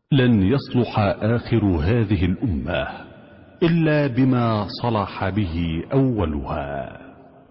لن يصلح آخر هذه الأمة إلا بما صلح به أولها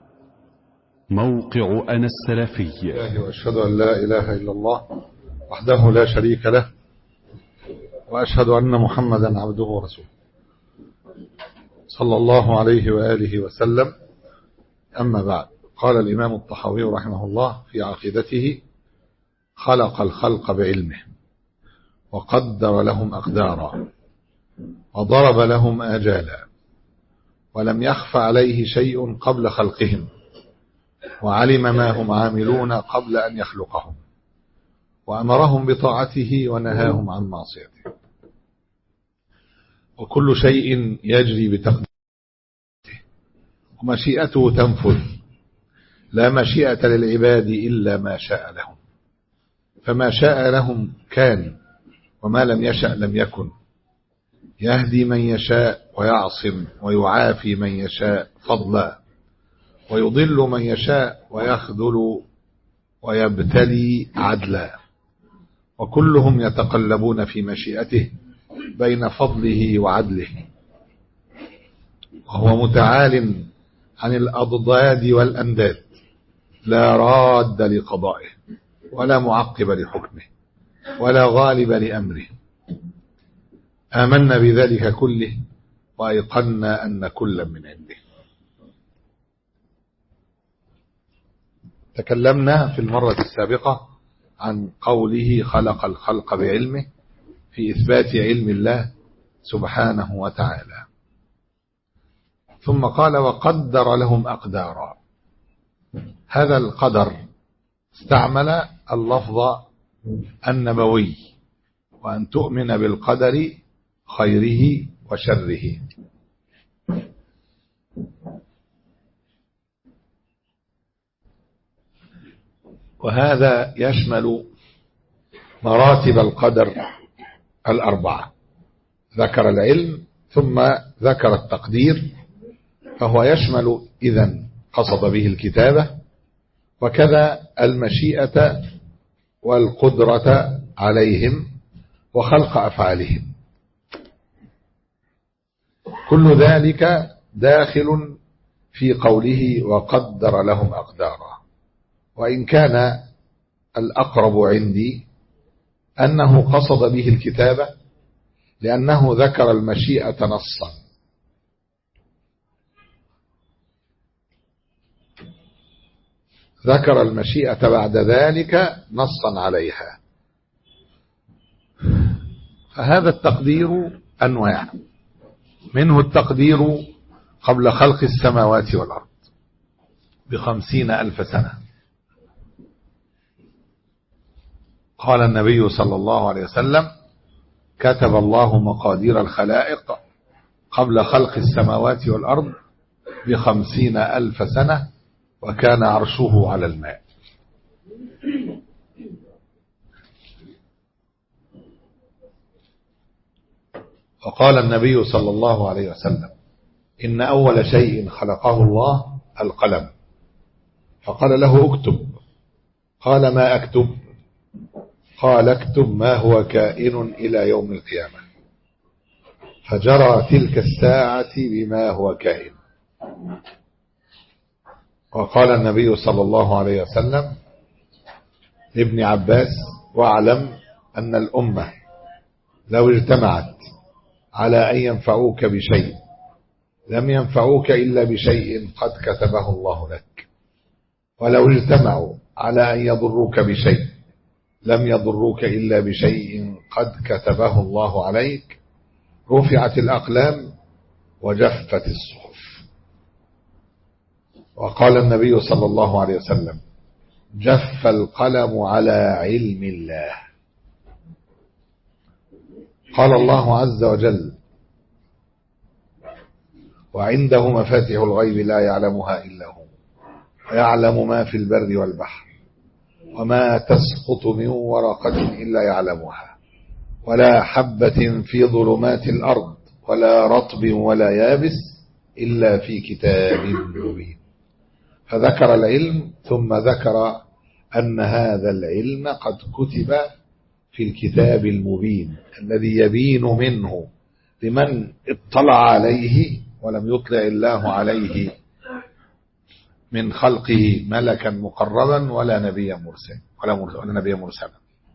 موقع أنا السلفي الله وأشهد أن لا إله إلا الله وحده لا شريك له وأشهد أن محمدا عبده ورسوله صلى الله عليه وآله وسلم أما بعد قال الإمام الطحاوي رحمه الله في عقيدته خلق الخلق بعلمه وقدر لهم أقدارا وضرب لهم آجالا ولم يخف عليه شيء قبل خلقهم وعلم ما هم عاملون قبل أن يخلقهم وأمرهم بطاعته ونهاهم عن معصيته وكل شيء يجري بتقديره ومشيئته تنفذ لا مشيئة للعباد إلا ما شاء لهم فما شاء لهم كان وما لم يشأ لم يكن يهدي من يشاء ويعصم ويعافي من يشاء فضلا ويضل من يشاء ويخذل ويبتلي عدلا وكلهم يتقلبون في مشيئته بين فضله وعدله وهو متعال عن الأضداد والأنداد لا راد لقضائه ولا معقب لحكمه ولا غالب لأمره آمنا بذلك كله وأيقنا أن كلا من عنده تكلمنا في المرة السابقة عن قوله خلق الخلق بعلمه في إثبات علم الله سبحانه وتعالى ثم قال وقدر لهم أقدارا هذا القدر استعمل اللفظ النبوي وأن تؤمن بالقدر خيره وشره وهذا يشمل مراتب القدر الأربعة ذكر العلم ثم ذكر التقدير فهو يشمل إذن قصد به الكتابة وكذا المشيئة والقدرة عليهم وخلق أفعالهم كل ذلك داخل في قوله وقدر لهم أقدارا وإن كان الأقرب عندي أنه قصد به الكتابة لأنه ذكر المشيئة نصا ذكر المشيئة بعد ذلك نصا عليها فهذا التقدير أنواع منه التقدير قبل خلق السماوات والأرض بخمسين ألف سنة قال النبي صلى الله عليه وسلم كتب الله مقادير الخلائق قبل خلق السماوات والأرض بخمسين ألف سنة وكان عرشه على الماء وقال النبي صلى الله عليه وسلم إن أول شيء خلقه الله القلم فقال له اكتب قال ما أكتب قال اكتب ما هو كائن إلى يوم القيامة فجرى تلك الساعة بما هو كائن وقال النبي صلى الله عليه وسلم لابن عباس واعلم أن الأمة لو اجتمعت على أن ينفعوك بشيء لم ينفعوك إلا بشيء قد كتبه الله لك ولو اجتمعوا على أن يضروك بشيء لم يضروك إلا بشيء قد كتبه الله عليك رفعت الأقلام وجفت الصحف وقال النبي صلى الله عليه وسلم جف القلم على علم الله قال الله عز وجل وعنده مفاتح الغيب لا يعلمها إلا هو ويعلم ما في البر والبحر وما تسقط من ورقة إلا يعلمها ولا حبة في ظلمات الأرض ولا رطب ولا يابس إلا في كتاب مبين فذكر العلم ثم ذكر أن هذا العلم قد كتب في الكتاب المبين الذي يبين منه لمن اطلع عليه ولم يطلع الله عليه من خلقه ملكا مقربا ولا نبيا مرسلا ولا, ولا نبيا مرسلا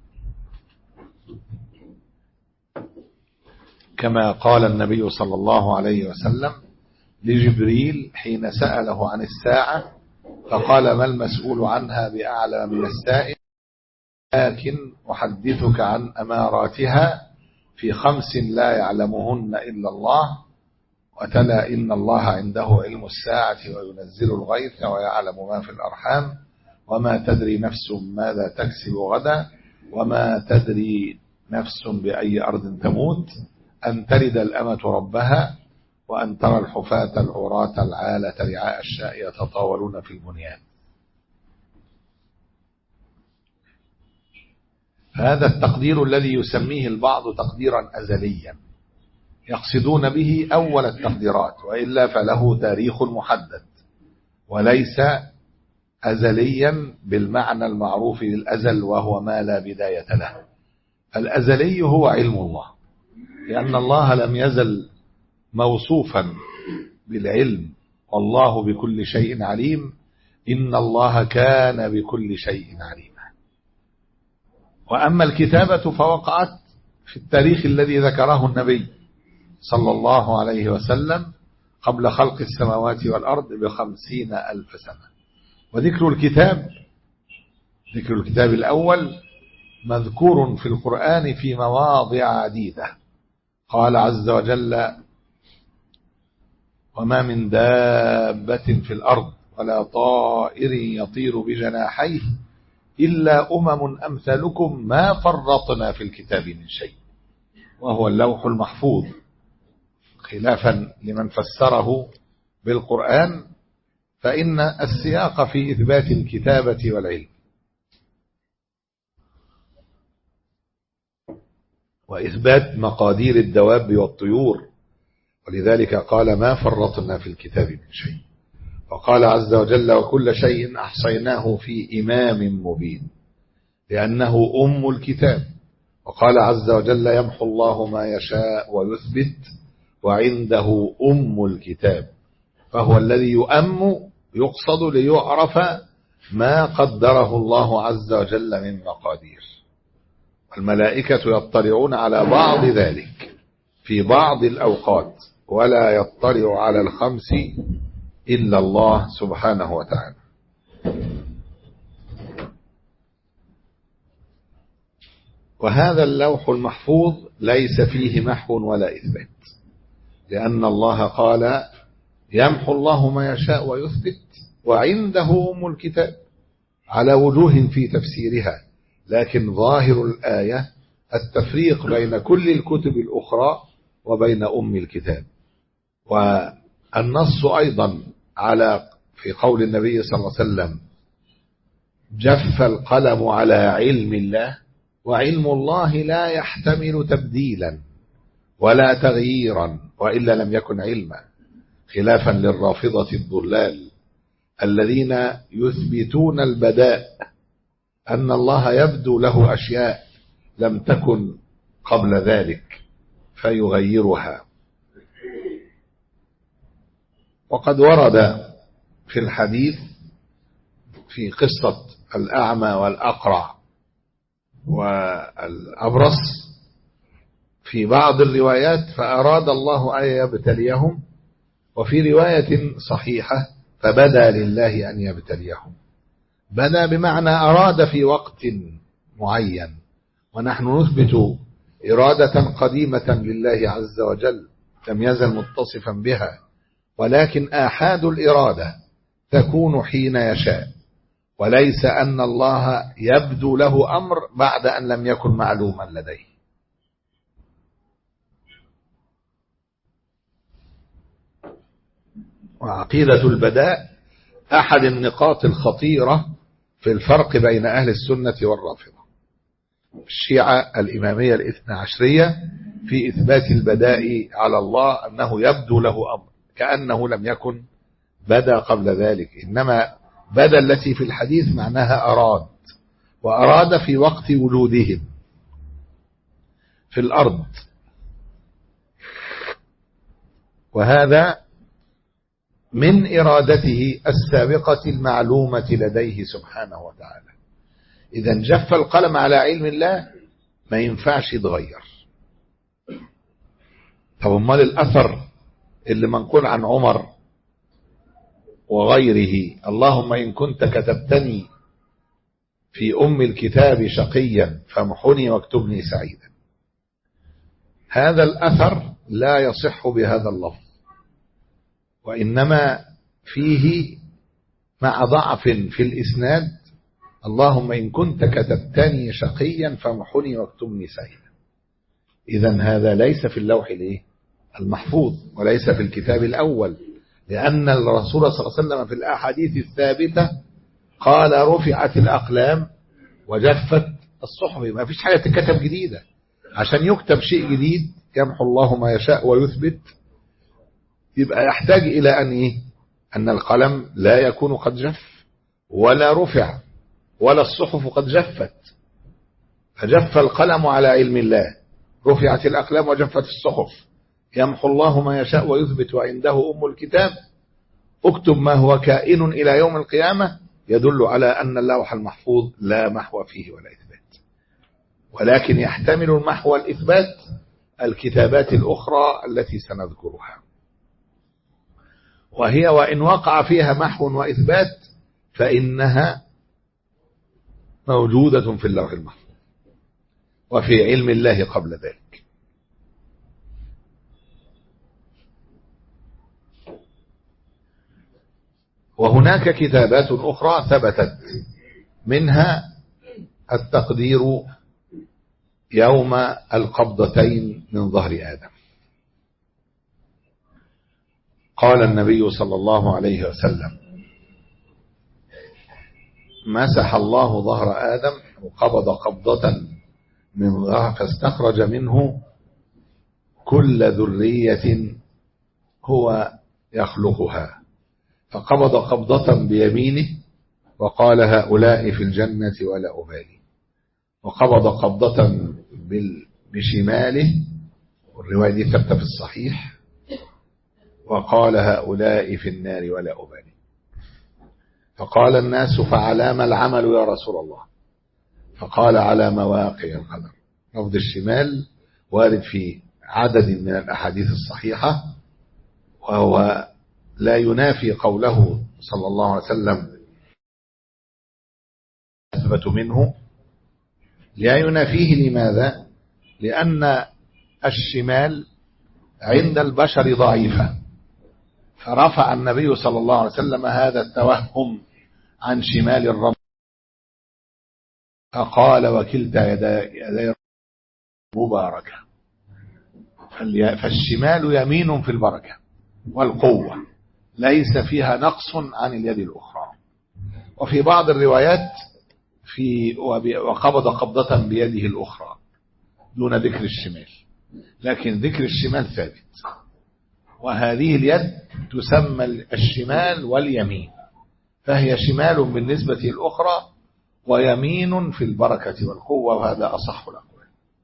كما قال النبي صلى الله عليه وسلم لجبريل حين سأله عن الساعة فقال ما المسؤول عنها بأعلى من السائل لكن أحدثك عن أماراتها في خمس لا يعلمهن إلا الله وتلا إن الله عنده علم الساعة وينزل الغيث ويعلم ما في الأرحام وما تدري نفس ماذا تكسب غدا وما تدري نفس بأي أرض تموت أن تلد الأمة ربها وأن ترى الحفاة العراة العالة رعاء الشاء يتطاولون في البنيان هذا التقدير الذي يسميه البعض تقديرا أزليا يقصدون به أول التقديرات وإلا فله تاريخ محدد وليس أزليا بالمعنى المعروف للأزل وهو ما لا بداية له الأزلي هو علم الله لأن الله لم يزل موصوفا بالعلم والله بكل شيء عليم إن الله كان بكل شيء عليما وأما الكتابة فوقعت في التاريخ الذي ذكره النبي صلى الله عليه وسلم قبل خلق السماوات والأرض بخمسين ألف سنة وذكر الكتاب ذكر الكتاب الأول مذكور في القرآن في مواضع عديدة قال عز وجل وما من دابة في الأرض ولا طائر يطير بجناحيه إلا أمم أمثلكم ما فرطنا في الكتاب من شيء وهو اللوح المحفوظ خلافا لمن فسره بالقرآن فإن السياق في إثبات الكتابة والعلم وإثبات مقادير الدواب والطيور ولذلك قال ما فرطنا في الكتاب من شيء وقال عز وجل وكل شيء أحصيناه في إمام مبين لأنه أم الكتاب وقال عز وجل يمحو الله ما يشاء ويثبت وعنده أم الكتاب فهو الذي يؤم يقصد ليعرف ما قدره الله عز وجل من مقادير والملائكة يطلعون على بعض ذلك في بعض الأوقات ولا يطلع على الخمس إلا الله سبحانه وتعالى وهذا اللوح المحفوظ ليس فيه محو ولا إثبات لأن الله قال يمحو الله ما يشاء ويثبت وعنده أم الكتاب على وجوه في تفسيرها لكن ظاهر الآية التفريق بين كل الكتب الأخرى وبين أم الكتاب والنص أيضا على في قول النبي صلى الله عليه وسلم جف القلم على علم الله وعلم الله لا يحتمل تبديلا ولا تغييرا وإلا لم يكن علما خلافا للرافضة الضلال الذين يثبتون البداء أن الله يبدو له أشياء لم تكن قبل ذلك فيغيرها وقد ورد في الحديث في قصة الأعمى والأقرع والأبرص في بعض الروايات فأراد الله أن يبتليهم وفي رواية صحيحة فبدا لله أن يبتليهم بدا بمعنى أراد في وقت معين ونحن نثبت إرادة قديمة لله عز وجل لم يزل متصفا بها ولكن آحاد الإرادة تكون حين يشاء وليس أن الله يبدو له أمر بعد أن لم يكن معلوما لديه وعقيدة البداء أحد النقاط الخطيرة في الفرق بين أهل السنة والرافضة الشيعة الإمامية الاثنى عشرية في إثبات البداء على الله أنه يبدو له أمر كأنه لم يكن بدا قبل ذلك إنما بدا التي في الحديث معناها أراد وأراد في وقت وجودهم في الأرض وهذا من إرادته السابقة المعلومة لديه سبحانه وتعالى إذا جف القلم على علم الله ما ينفعش يتغير طب امال الأثر اللي منقول عن عمر وغيره اللهم إن كنت كتبتني في أم الكتاب شقيا فامحني واكتبني سعيدا هذا الأثر لا يصح بهذا اللفظ وإنما فيه مع ضعف في الإسناد اللهم إن كنت كتبتني شقيا فامحني واكتبني سعيدا إذا هذا ليس في اللوح الايه المحفوظ وليس في الكتاب الأول لأن الرسول صلى الله عليه وسلم في الأحاديث الثابتة قال رفعت الأقلام وجفت الصحف ما فيش حاجة تكتب جديدة عشان يكتب شيء جديد يمحو الله ما يشاء ويثبت يبقى يحتاج إلى أن إيه؟ أن القلم لا يكون قد جف ولا رفع ولا الصحف قد جفت فجف القلم على علم الله رفعت الأقلام وجفت الصحف يمحو الله ما يشاء ويثبت وعنده أم الكتاب اكتب ما هو كائن إلى يوم القيامة يدل على أن اللوح المحفوظ لا محو فيه ولا إثبات ولكن يحتمل المحو والإثبات الكتابات الأخرى التي سنذكرها وهي وإن وقع فيها محو وإثبات فإنها موجودة في اللوح المحفوظ وفي علم الله قبل ذلك وهناك كتابات أخرى ثبتت منها التقدير يوم القبضتين من ظهر آدم قال النبي صلى الله عليه وسلم مسح الله ظهر آدم وقبض قبضة من ظهر فاستخرج منه كل ذرية هو يخلقها فقبض قبضة بيمينه وقال هؤلاء في الجنة ولا أبالي وقبض قبضة بشماله والرواية دي ثبت في الصحيح وقال هؤلاء في النار ولا أبالي فقال الناس فعلام العمل يا رسول الله فقال على مواقع القدر لفظ الشمال وارد في عدد من الأحاديث الصحيحة وهو لا ينافي قوله صلى الله عليه وسلم أثبت منه لا ينافيه لماذا لأن الشمال عند البشر ضعيفة فرفع النبي صلى الله عليه وسلم هذا التوهم عن شمال الرب فقال وكلتا يدي مباركة فالشمال يمين في البركة والقوة ليس فيها نقص عن اليد الأخرى وفي بعض الروايات في وقبض قبضة بيده الأخرى دون ذكر الشمال لكن ذكر الشمال ثابت وهذه اليد تسمى الشمال واليمين فهي شمال بالنسبة الأخرى ويمين في البركة والقوة وهذا أصح الأقوال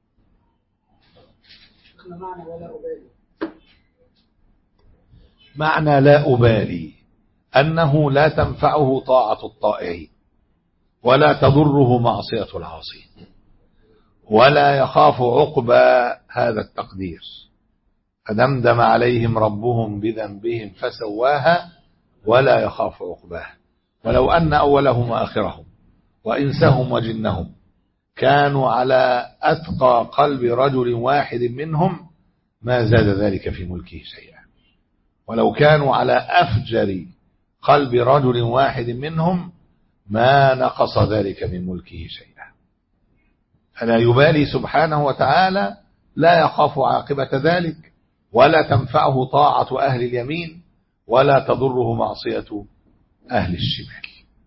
معنى لا أبالي أنه لا تنفعه طاعة الطائعين ولا تضره معصية العاصي ولا يخاف عقبى هذا التقدير فدمدم عليهم ربهم بذنبهم فسواها ولا يخاف عقباها ولو أن أولهم وآخرهم وإنسهم وجنهم كانوا على أتقى قلب رجل واحد منهم ما زاد ذلك في ملكه شيئا ولو كانوا على أفجر قلب رجل واحد منهم ما نقص ذلك من ملكه شيئا فلا يبالي سبحانه وتعالى لا يخاف عاقبة ذلك ولا تنفعه طاعة أهل اليمين ولا تضره معصية أهل الشمال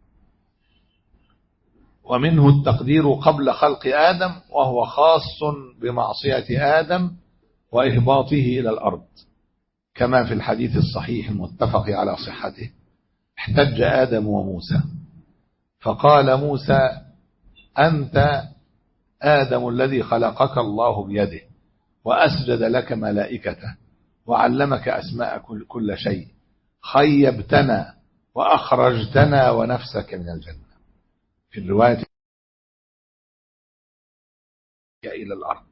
ومنه التقدير قبل خلق آدم وهو خاص بمعصية آدم وإهباطه إلى الأرض كما في الحديث الصحيح المتفق على صحته احتج آدم وموسى فقال موسى أنت آدم الذي خلقك الله بيده وأسجد لك ملائكته وعلمك أسماء كل, كل شيء خيبتنا وأخرجتنا ونفسك من الجنة في الرواية إلى الأرض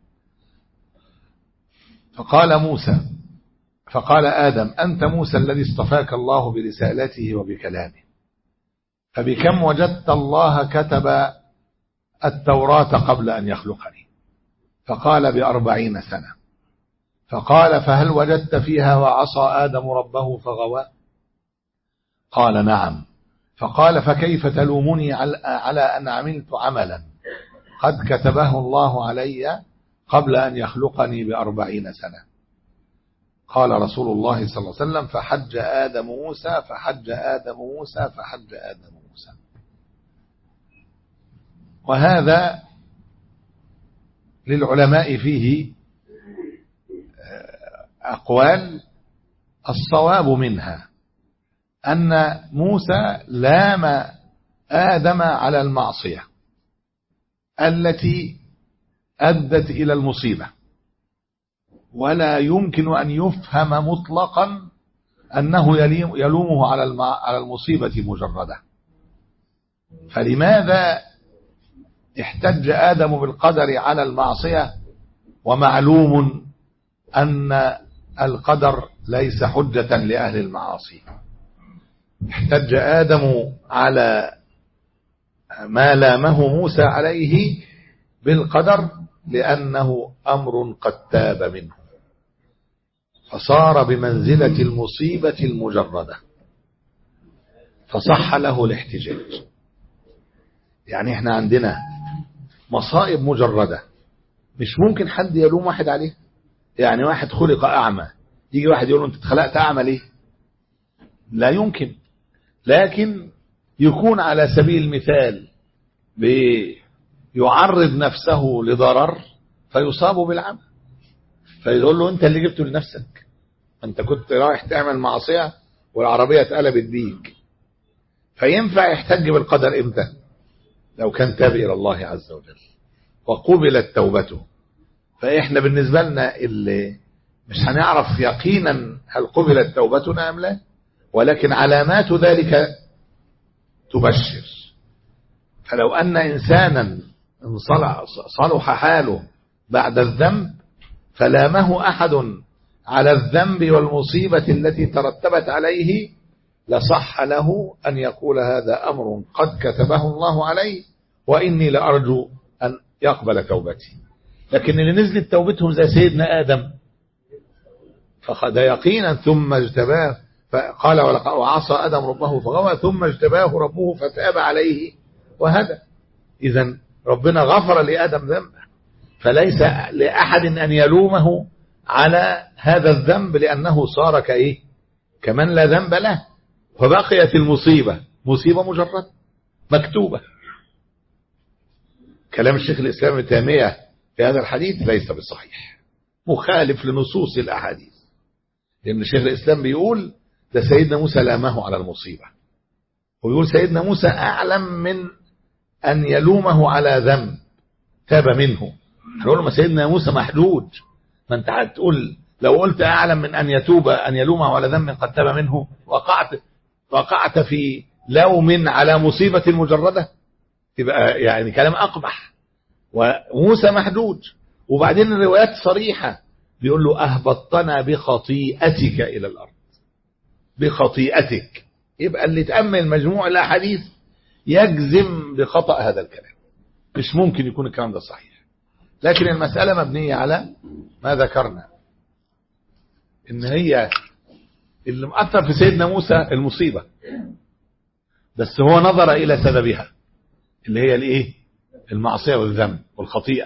فقال موسى فقال آدم أنت موسى الذي اصطفاك الله برسالته وبكلامه فبكم وجدت الله كتب التوراة قبل أن يخلقني فقال بأربعين سنة فقال فهل وجدت فيها وعصى آدم ربه فغوى قال نعم فقال فكيف تلومني على أن عملت عملا قد كتبه الله علي قبل أن يخلقني بأربعين سنة قال رسول الله صلى الله عليه وسلم فحج آدم موسى فحج آدم موسى فحج آدم موسى وهذا للعلماء فيه أقوال الصواب منها أن موسى لام آدم على المعصية التي أدت إلى المصيبة ولا يمكن أن يفهم مطلقا أنه يلومه على على المصيبة مجردة فلماذا احتج آدم بالقدر على المعصية ومعلوم أن القدر ليس حجة لأهل المعاصي احتج آدم على ما لامه موسى عليه بالقدر لأنه أمر قد تاب منه فصار بمنزلة المصيبة المجردة فصح له الاحتجاج يعني احنا عندنا مصائب مجردة مش ممكن حد يلوم واحد عليه يعني واحد خلق أعمى يجي واحد يقول له انت اتخلقت أعمى ليه لا يمكن لكن يكون على سبيل المثال بيعرض نفسه لضرر فيصاب بالعمى فيقول له انت اللي جبته لنفسك انت كنت رايح تعمل معصية والعربية اتقلبت بيك فينفع يحتج بالقدر امتى لو كان تاب الى الله عز وجل وقبلت توبته فاحنا بالنسبة لنا اللي مش هنعرف يقينا هل قبلت توبتنا ام لا ولكن علامات ذلك تبشر فلو ان انسانا صلح حاله بعد الذنب فلامه احد على الذنب والمصيبة التي ترتبت عليه لصح له أن يقول هذا أمر قد كتبه الله علي وإني لأرجو أن يقبل توبتي لكن اللي نزلت توبتهم زي سيدنا آدم فقد يقينا ثم اجتباه فقال وعصى آدم ربه فغوى ثم اجتباه ربه فتاب عليه وهدى إذا ربنا غفر لآدم ذنبه فليس لأحد أن يلومه على هذا الذنب لأنه صار كإيه كمن لا ذنب له فبقيت المصيبة مصيبة مجرد مكتوبة كلام الشيخ الإسلام ابن تيمية في هذا الحديث ليس بالصحيح مخالف لنصوص الأحاديث لأن الشيخ الإسلام بيقول ده سيدنا موسى لامه على المصيبة ويقول سيدنا موسى أعلم من أن يلومه على ذنب تاب منه هنقول له ما سيدنا موسى محدود ما انت هتقول لو قلت أعلم من أن يتوب أن يلومه على ذنب قد تاب منه وقعت وقعت في لوم على مصيبة مجردة تبقى يعني كلام أقبح وموسى محدود وبعدين الروايات صريحة بيقول له أهبطتنا بخطيئتك إلى الأرض بخطيئتك يبقى اللي تأمل مجموع الأحاديث يجزم بخطأ هذا الكلام مش ممكن يكون الكلام ده صحيح لكن المسألة مبنية على ما ذكرنا ان هي اللي مأثر في سيدنا موسى المصيبة بس هو نظر إلى سببها اللي هي الايه المعصية والذنب والخطيئة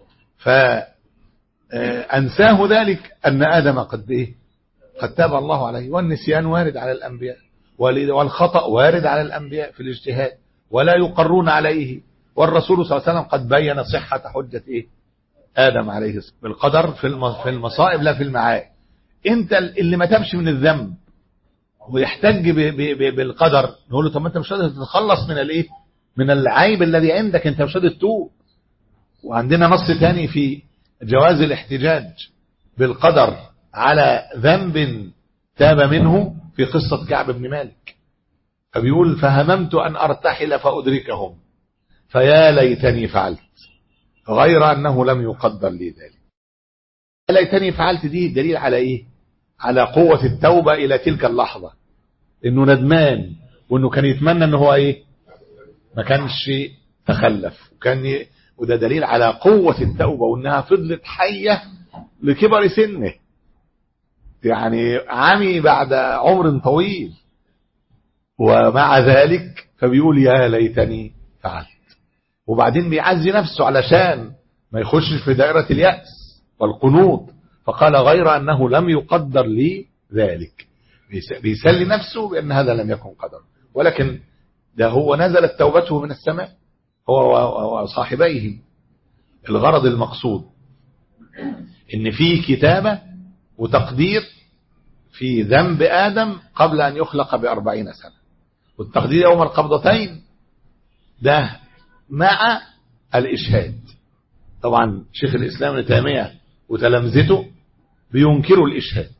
فأنساه ذلك أن آدم قد إيه قد تاب الله عليه والنسيان وارد على الأنبياء والخطأ وارد على الأنبياء في الاجتهاد ولا يقرون عليه والرسول صلى الله عليه وسلم قد بين صحة حجة إيه آدم عليه السلام بالقدر في المصائب لا في المعايب انت اللي ما تمشي من الذنب ويحتج بالقدر نقول له طب ما انت مش قادر تتخلص من الايه من العيب الذي عندك انت مش قادر تتوب وعندنا نص ثاني في جواز الاحتجاج بالقدر على ذنب تاب منه في قصة كعب بن مالك فبيقول فهممت أن أرتحل فأدركهم فيا ليتني فعلت غير أنه لم يقدر لي ذلك يا ليتني فعلت دي دليل على إيه على قوة التوبة إلى تلك اللحظة إنه ندمان وإنه كان يتمنى إنه هو إيه ما كانش تخلف وكان ي... وده دليل على قوة التوبة وإنها فضلت حية لكبر سنه يعني عمي بعد عمر طويل ومع ذلك فبيقول يا ليتني فعلت وبعدين بيعزي نفسه علشان ما يخشش في دائرة اليأس والقنوط فقال غير أنه لم يقدر لي ذلك بيسلي نفسه بأن هذا لم يكن قدر ولكن ده هو نزلت توبته من السماء هو وصاحبيه الغرض المقصود ان في كتابة وتقدير في ذنب آدم قبل أن يخلق بأربعين سنة والتقدير يوم القبضتين ده مع الإشهاد طبعا شيخ الإسلام ابن تيمية وتلامذته بينكروا الإشهاد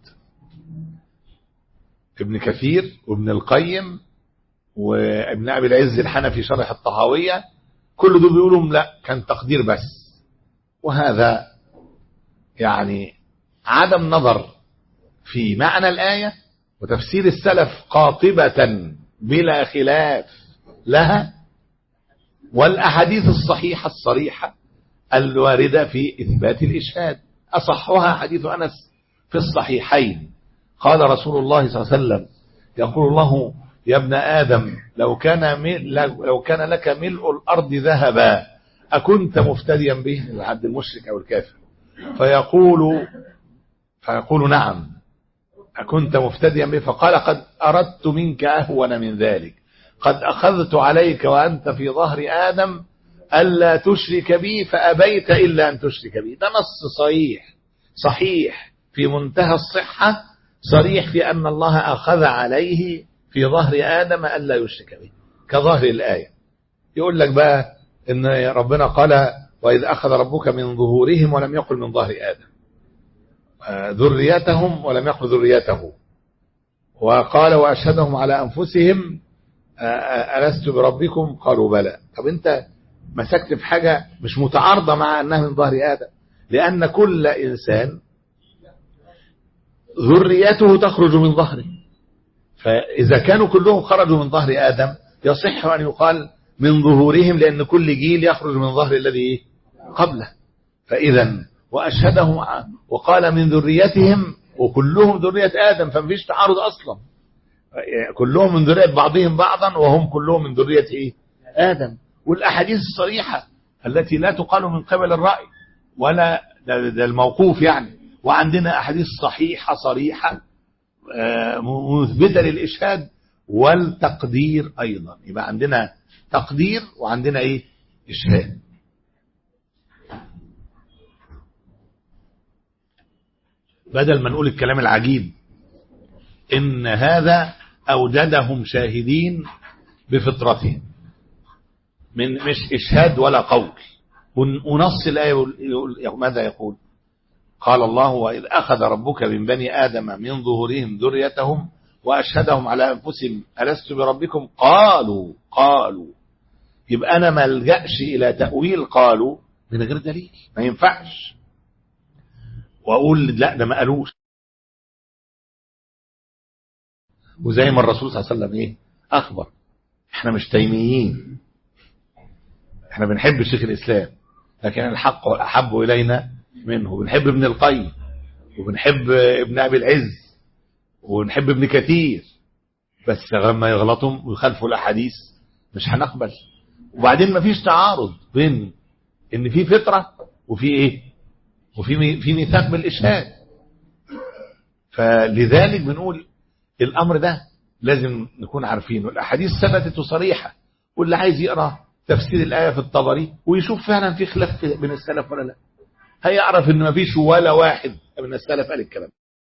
ابن كثير وابن القيم وابن أبي العز الحنفي شرح الطهاوية كل دول بيقولوا لا كان تقدير بس وهذا يعني عدم نظر في معنى الآية وتفسير السلف قاطبة بلا خلاف لها والأحاديث الصحيحة الصريحة الواردة في إثبات الإشهاد أصحها حديث أنس في الصحيحين قال رسول الله صلى الله عليه وسلم يقول الله يا ابن آدم لو كان لو كان لك ملء الأرض ذهبا أكنت مفتديا به العبد المشرك أو الكافر فيقول فيقول نعم أكنت مفتديا به فقال قد أردت منك أهون من ذلك قد أخذت عليك وأنت في ظهر آدم ألا تشرك بي فأبيت إلا أن تشرك بي ده نص صحيح صحيح في منتهى الصحة صريح في أن الله أخذ عليه في ظهر آدم ألا يشرك به كظاهر الآية يقول لك بقى إن ربنا قال وإذ أخذ ربك من ظهورهم ولم يقل من ظهر آدم ذريتهم ولم يقل ذريته وقال وأشهدهم على أنفسهم ألست بربكم قالوا بلى طب أنت مسكت في حاجة مش متعارضة مع أنها من ظهر آدم لأن كل إنسان ذريته تخرج من ظهره فإذا كانوا كلهم خرجوا من ظهر آدم يصح أن يقال من ظهورهم لأن كل جيل يخرج من ظهر الذي قبله فإذا وأشهدهم وقال من ذريتهم وكلهم ذرية آدم فمفيش تعارض أصلا كلهم من ذرية بعضهم بعضا وهم كلهم من ذرية إيه؟ آدم والأحاديث الصريحة التي لا تقال من قبل الرأي ولا ده, ده الموقوف يعني وعندنا أحاديث صحيحة صريحة مثبتة للإشهاد والتقدير أيضا يبقى عندنا تقدير وعندنا إيه إشهاد بدل ما نقول الكلام العجيب إن هذا أوجدهم شاهدين بفطرتهم من مش إشهاد ولا قول ونص الآية يقول ماذا يقول قال الله وإذ أخذ ربك من بني آدم من ظهورهم ذريتهم وأشهدهم على أنفسهم ألست بربكم قالوا قالوا يبقى أنا ما الجأش إلى تأويل قالوا من غير دليل ما ينفعش وأقول لا ده ما قالوش وزي ما الرسول صلى الله عليه وسلم إيه أخبر احنا مش تيميين احنا بنحب شيخ الإسلام لكن الحق أحب إلينا منه بنحب ابن القيم وبنحب ابن أبي العز ونحب ابن كثير بس لما يغلطهم ويخالفوا الأحاديث مش هنقبل وبعدين مفيش تعارض بين ان في فطرة وفي ايه وفي في ميثاق بالإشهاد فلذلك بنقول الأمر ده لازم نكون عارفينه الأحاديث ثبتت صريحة واللي عايز يقرأ تفسير الآية في الطبري ويشوف فعلا في خلاف بين السلف ولا لا هيعرف ان مفيش ولا واحد من السلف قال الكلام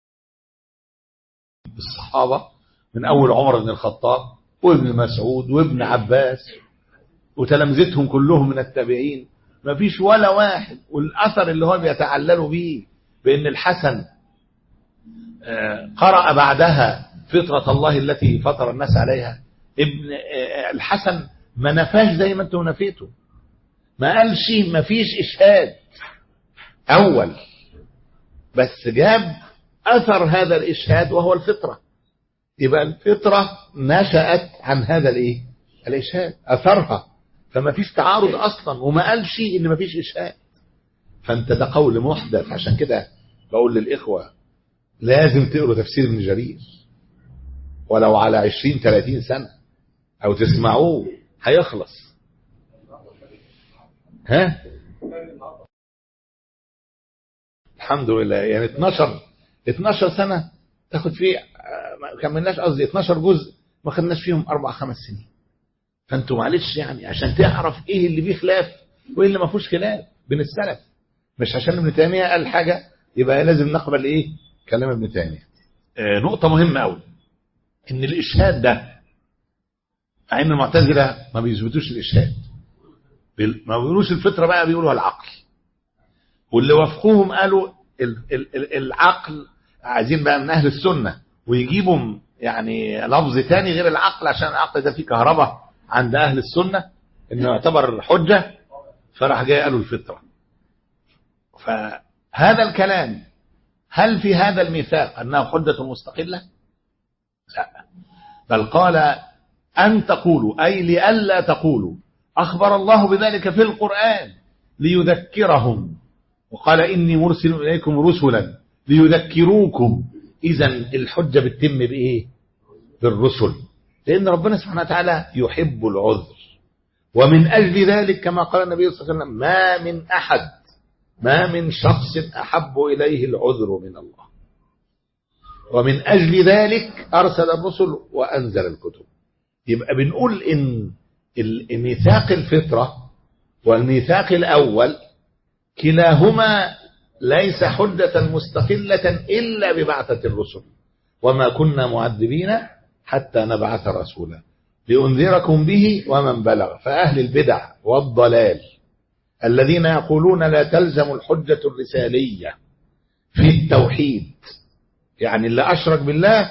الصحابة من أول عمر بن الخطاب وابن مسعود وابن عباس وتلامذتهم كلهم من التابعين مفيش ولا واحد والأثر اللي هو بيتعللوا بيه بأن الحسن آه، قرأ بعدها فطرة الله التي فطر الناس عليها ابن آه، الحسن ما نفاش زي ما انتم نفيتوا ما قالش ما فيش إشهاد أول بس جاب أثر هذا الإشهاد وهو الفطرة يبقى الفطرة نشأت عن هذا الإيه الإشهاد أثرها فما فيش تعارض أصلا وما قالش إن ما فيش إشهاد فأنت ده قول محدث عشان كده بقول للإخوة لازم تقروا تفسير ابن جرير ولو على 20 30 سنة أو تسمعوه هيخلص ها الحمد لله يعني 12 12 سنة تاخد فيه ما كملناش قصدي 12 جزء ما خدناش فيهم أربع خمس سنين فانتوا معلش يعني عشان تعرف ايه اللي فيه خلاف وايه اللي ما فيهوش خلاف بين السلف مش عشان ابن تيمية قال حاجة يبقى لازم نقبل ايه كلام ابن تيمية آه نقطة مهمة قوي ان الاشهاد ده مع ان المعتزلة ما بيثبتوش الاشهاد بال- ما بيقولوش الفطرة بقى بيقولوا العقل واللي وافقوهم قالوا ال ال ال العقل عايزين بقى من اهل السنة ويجيبوا يعني لفظ تاني غير العقل عشان العقل ده فيه كهرباء عند اهل السنة انه يعتبر حجة فراح جاي قالوا الفطرة فهذا الكلام هل في هذا الميثاق انه حجة مستقلة لا بل قال ان تقولوا اي لئلا تقولوا اخبر الله بذلك في القرآن ليذكرهم وقال إني مرسل إليكم رسلا ليذكروكم إذا الحجة بتتم بإيه بالرسل لأن ربنا سبحانه وتعالى يحب العذر ومن أجل ذلك كما قال النبي صلى الله عليه وسلم ما من أحد ما من شخص أحب إليه العذر من الله ومن أجل ذلك أرسل الرسل وأنزل الكتب يبقى بنقول إن الميثاق الفطرة والميثاق الأول كلاهما ليس حجة مستقلة إلا ببعثة الرسل وما كنا معذبين حتى نبعث رسولا لأنذركم به ومن بلغ فأهل البدع والضلال الذين يقولون لا تلزم الحجة الرسالية في التوحيد يعني اللي أشرك بالله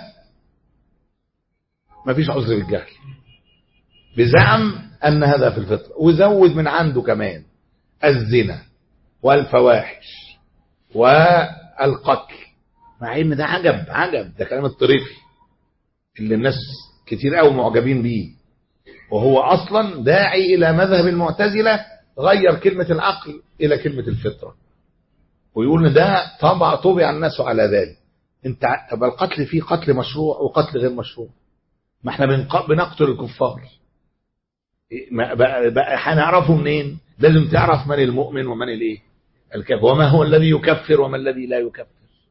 ما فيش عذر بالجهل بزعم أن هذا في الفطرة وزود من عنده كمان الزنا والفواحش والقتل مع ان ده عجب عجب ده كلام الطريفي اللي الناس كتير قوي معجبين بيه وهو اصلا داعي الى مذهب المعتزله غير كلمه العقل الى كلمه الفطره ويقول ان ده طبع طبع الناس على ذلك انت ع- طب القتل فيه قتل مشروع وقتل غير مشروع ما احنا بنق- بنقتل الكفار إيه، ما- بقى, بقى هنعرفه منين لازم تعرف من المؤمن ومن الايه الكافر وما هو الذي يكفر وما الذي لا يكفر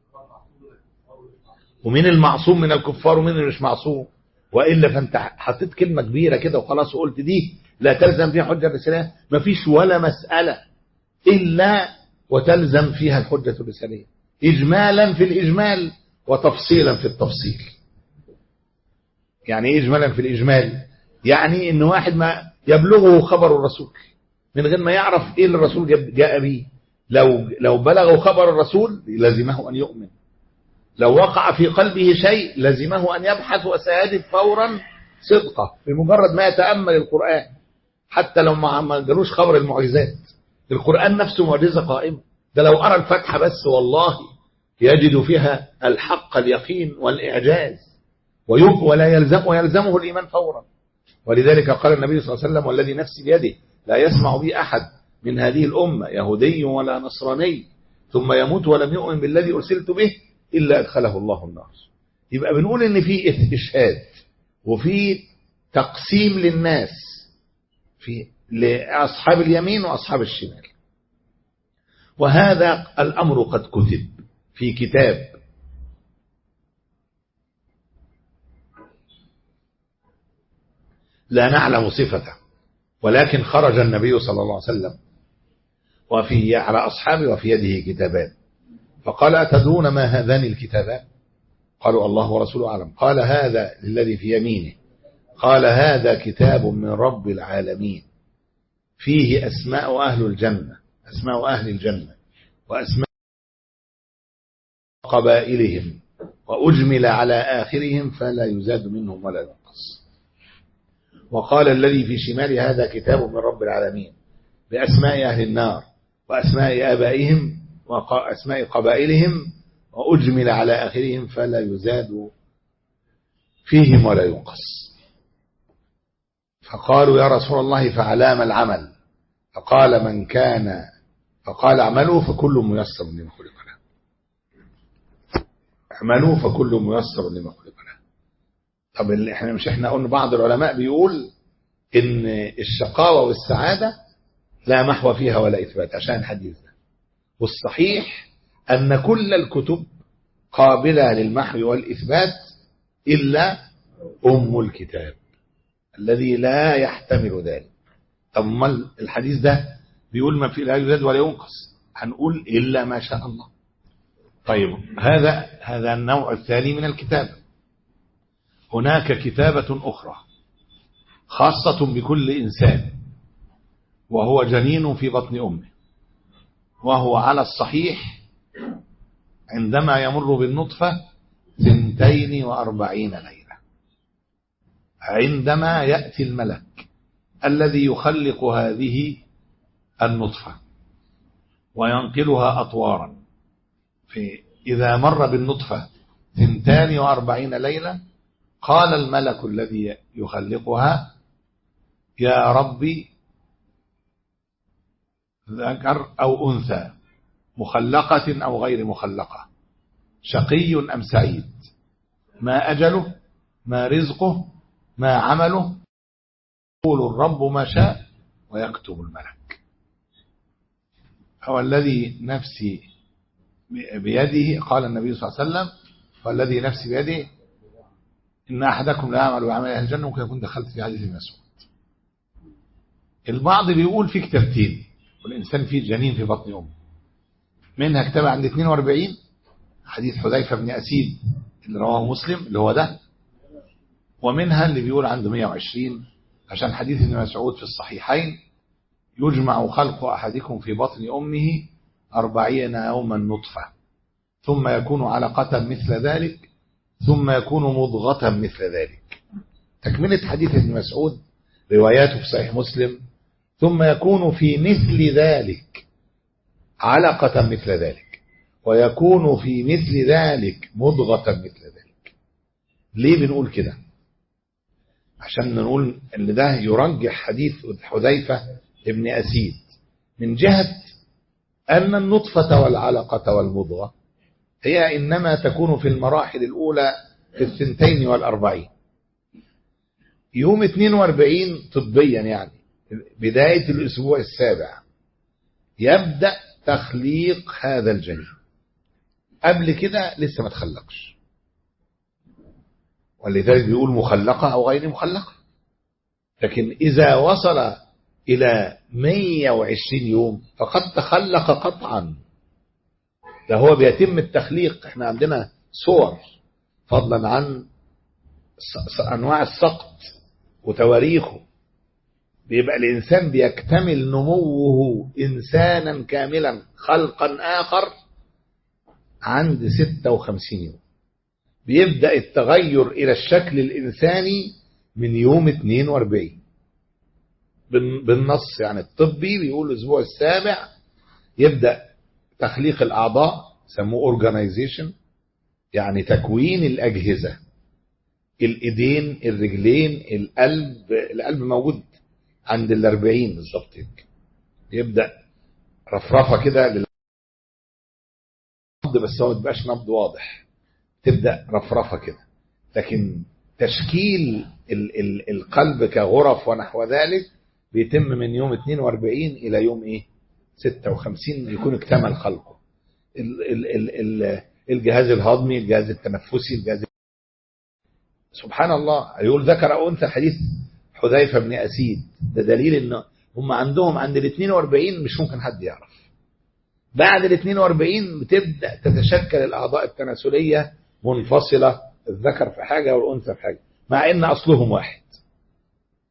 ومين المعصوم من الكفار ومين اللي مش معصوم والا فانت حطيت كلمه كبيره كده وخلاص وقلت دي لا تلزم فيها حجه الرساليه مفيش ولا مساله الا وتلزم فيها الحجه الرساليه اجمالا في الاجمال وتفصيلا في التفصيل يعني ايه اجمالا في الاجمال يعني ان واحد ما يبلغه خبر الرسول من غير ما يعرف ايه اللي الرسول جاب- جاء به لو لو بلغه خبر الرسول لازمه ان يؤمن لو وقع في قلبه شيء لازمه ان يبحث وسيجد فورا صدقه بمجرد ما يتامل القران حتى لو ما ما جالوش خبر المعجزات القران نفسه معجزه قائمه ده لو ارى الفتحه بس والله يجد فيها الحق اليقين والاعجاز ويب ولا يلزم ويلزمه الايمان فورا ولذلك قال النبي صلى الله عليه وسلم والذي نفسي بيده لا يسمع بي أحد من هذه الأمة يهودي ولا نصراني ثم يموت ولم يؤمن بالذي أرسلت به إلا أدخله الله النار يبقى بنقول إن في إشهاد وفي تقسيم للناس في لأصحاب اليمين وأصحاب الشمال وهذا الأمر قد كتب في كتاب لا نعلم صفته ولكن خرج النبي صلى الله عليه وسلم وفي على أصحابه وفي يده كتابان فقال أتدرون ما هذان الكتابان قالوا الله ورسوله أعلم قال هذا للذي في يمينه قال هذا كتاب من رب العالمين فيه أسماء أهل الجنة أسماء أهل الجنة وأسماء قبائلهم وأجمل على آخرهم فلا يزاد منهم ولا ينقص وقال الذي في شمال هذا كتاب من رب العالمين بأسماء أهل النار وأسماء آبائهم وأسماء قبائلهم وأجمل على آخرهم فلا يزاد فيهم ولا ينقص فقالوا يا رسول الله فعلام العمل فقال من كان فقال اعملوا فكل ميسر لما خلق له اعملوا فكل ميسر لما خلق له طب اللي احنا مش احنا قلنا بعض العلماء بيقول ان الشقاوة والسعادة لا محو فيها ولا اثبات عشان الحديث ده والصحيح ان كل الكتب قابلة للمحو والاثبات الا ام الكتاب الذي لا يحتمل ذلك طب ما الحديث ده بيقول ما في لا يزاد ولا ينقص هنقول إلا ما شاء الله طيب هذا هذا النوع الثاني من الكتابة هناك كتابة أخرى خاصة بكل إنسان وهو جنين في بطن أمه وهو على الصحيح عندما يمر بالنطفة ثنتين وأربعين ليلة عندما يأتي الملك الذي يخلق هذه النطفة وينقلها أطوارا في إذا مر بالنطفة ثنتان وأربعين ليلة قال الملك الذي يخلقها يا ربي ذكر أو أنثى مخلقة أو غير مخلقة شقي أم سعيد ما أجله ما رزقه ما عمله يقول الرب ما شاء ويكتب الملك هو الذي نفسي بيده قال النبي صلى الله عليه وسلم والذي نفسي بيده إن أحدكم لا يعمل بعمل أهل الجنة ممكن يكون دخلت في حديث مسعود البعض بيقول في كتابتين والإنسان فيه جنين في بطن أمه منها كتاب عند 42 حديث حذيفة بن أسيد اللي رواه مسلم اللي هو ده ومنها اللي بيقول عنده 120 عشان حديث ابن مسعود في الصحيحين يجمع خلق أحدكم في بطن أمه أربعين يوما نطفة ثم يكون علقة مثل ذلك ثم يكون مضغة مثل ذلك تكملة حديث ابن مسعود رواياته في صحيح مسلم ثم يكون في مثل ذلك علقة مثل ذلك ويكون في مثل ذلك مضغة مثل ذلك ليه بنقول كده عشان نقول ان ده يرجح حديث حذيفة ابن أسيد من جهة أن النطفة والعلقة والمضغة هي إنما تكون في المراحل الأولى في الثنتين والأربعين يوم 42 طبيا يعني بداية الأسبوع السابع يبدأ تخليق هذا الجنين قبل كده لسه ما تخلقش ولذلك بيقول مخلقة أو غير مخلقة لكن إذا وصل إلى 120 يوم فقد تخلق قطعا ده هو بيتم التخليق احنا عندنا صور فضلا عن أنواع السقط وتواريخه بيبقى الإنسان بيكتمل نموه إنسانا كاملا خلقا آخر عند 56 يوم بيبدأ التغير إلى الشكل الإنساني من يوم 42 بالنص يعني الطبي بيقول الأسبوع السابع يبدأ تخليق الأعضاء سموه organization يعني تكوين الأجهزة الإيدين الرجلين القلب القلب موجود عند الأربعين بالظبط يبدأ رفرفة كده للنبض بس هو ما تبقاش نبض واضح تبدأ رفرفة كده لكن تشكيل ال ال القلب كغرف ونحو ذلك بيتم من يوم 42 إلى يوم إيه 56 يكون اكتمل خلقه ال ال ال ال الجهاز الهضمي الجهاز التنفسي الجهاز سبحان الله يقول ذكر أو أنثى حديث حذيفة بن أسيد ده دليل ان هم عندهم عند ال 42 مش ممكن حد يعرف بعد ال 42 بتبدأ تتشكل الأعضاء التناسلية منفصلة الذكر في حاجة والأنثى في حاجة مع ان أصلهم واحد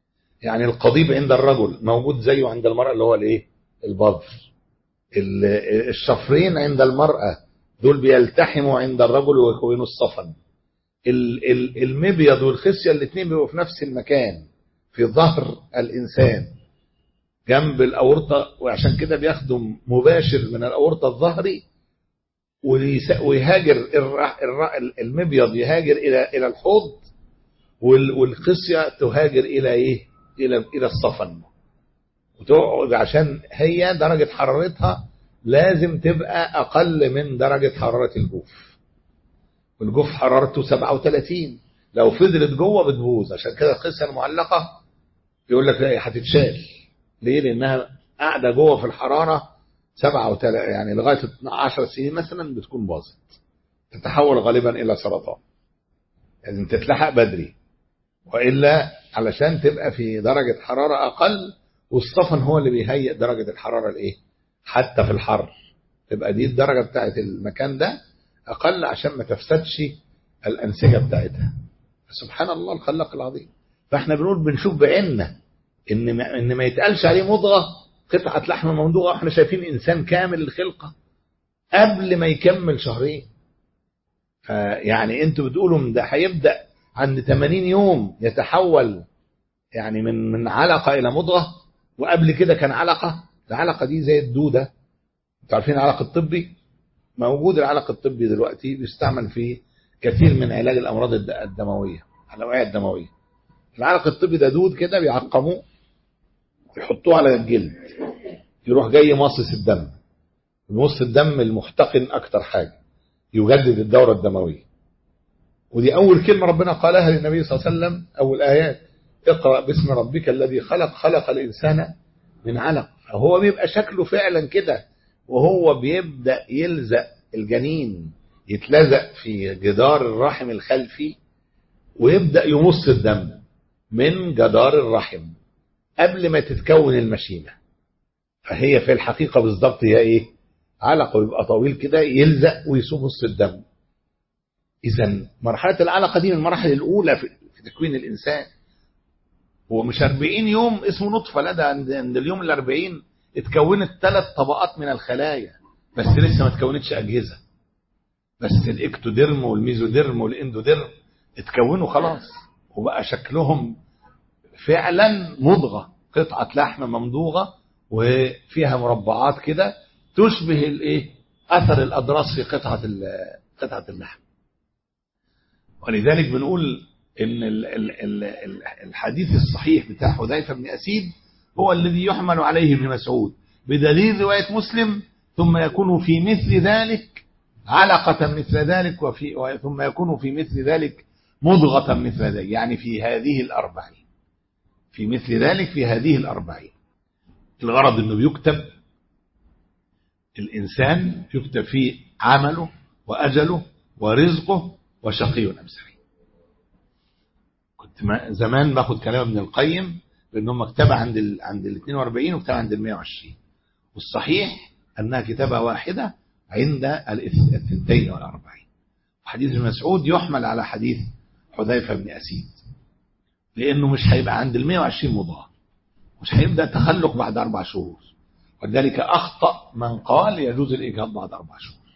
يعني القضيب عند الرجل موجود زيه عند المرأة اللي هو الايه البذر ال- الشفرين عند المرأة دول بيلتحموا عند الرجل ويكونوا الصفن ال- ال- المبيض والخصية الاثنين بيبقوا في نفس المكان في ظهر الإنسان جنب الأورطة وعشان كده بياخدوا مباشر من الأورطة الظهري ويس- ويهاجر الر- الر- المبيض يهاجر إلى إلى الحوض وال- والخصية تهاجر إلى إيه؟ إلى إلى الصفن وتقعد عشان هي درجة حرارتها لازم تبقى أقل من درجة حرارة الجوف والجوف حرارته 37 لو فضلت جوه بتبوظ عشان كده الخصية المعلقة يقول لك لا هي هتتشال ليه؟ لأنها قاعدة جوه في الحرارة 37 يعني لغاية 10 سنين مثلا بتكون باظت تتحول غالبا إلى سرطان لازم تتلحق بدري وإلا علشان تبقى في درجة حرارة أقل والصفن هو اللي بيهيئ درجة الحرارة الإيه حتى في الحر تبقى دي الدرجة بتاعت المكان ده أقل عشان ما تفسدش الأنسجة بتاعتها سبحان الله الخلاق العظيم فاحنا بنقول بنشوف بعيننا ان ما, ان ما يتقالش عليه مضغة قطعة لحم ممضوغة واحنا شايفين انسان كامل الخلقة قبل ما يكمل شهرين فيعني انتوا بتقولوا من ده هيبدأ عند 80 يوم يتحول يعني من من علقة إلى مضغة وقبل كده كان علقة العلقة دي زي الدودة انتوا عارفين العلق الطبي موجود العلق الطبي دلوقتي بيستعمل في كثير من علاج الأمراض الد- الدموية الأوعية الدموية العلق الطبي ده دود كده بيعقموه يحطوه على الجلد يروح جاي مصص الدم مص الدم المحتقن أكتر حاجة يجدد الدورة الدموية ودي أول كلمة ربنا قالها للنبي صلى الله عليه وسلم أول آيات اقرأ باسم ربك الذي خلق خلق الإنسان من علق فهو بيبقى شكله فعلا كده وهو بيبدأ يلزق الجنين يتلزق في جدار الرحم الخلفي ويبدأ يمص الدم من جدار الرحم قبل ما تتكون المشيمة فهي في الحقيقة بالضبط هي ايه علقة ويبقى طويل كده يلزق ويمص الدم إذا مرحلة العلقة دي من المراحل الأولى في في تكوين الإنسان هو مش 40 يوم اسمه نطفة لا ده عند عند اليوم ال 40 اتكونت ثلاث طبقات من الخلايا بس لسه ما اتكونتش أجهزة بس الإكتوديرم والميزوديرم والإندوديرم اتكونوا خلاص وبقى شكلهم فعلا مضغة قطعة لحم ممضوغة وفيها مربعات كده تشبه الايه اثر الاضراس في قطعة ال- قطعة اللحم ولذلك بنقول ان ال- ال- ال- ال- الحديث الصحيح بتاع حذيفه بن اسيد هو الذي يحمل عليه ابن مسعود بدليل روايه مسلم ثم يكون في مثل ذلك علقة مثل ذلك وفي ثم يكون في مثل ذلك مضغة مثل ذلك يعني في هذه الأربعين في مثل ذلك في هذه الأربعين الغرض أنه يكتب الإنسان يكتب فيه عمله وأجله ورزقه وشقي أم سعيد كنت ما- زمان باخد كلام ابن القيم بأنهم مكتبة عند ال عند ال 42 وكتابة عند ال 120 والصحيح أنها كتابة واحدة عند الاث- الثنتين والأربعين حديث ابن مسعود يحمل على حديث حذيفة بن أسيد لأنه مش هيبقى عند ال 120 مضاد مش هيبدأ تخلق بعد أربع شهور ولذلك أخطأ من قال يجوز الإجهاض بعد أربع شهور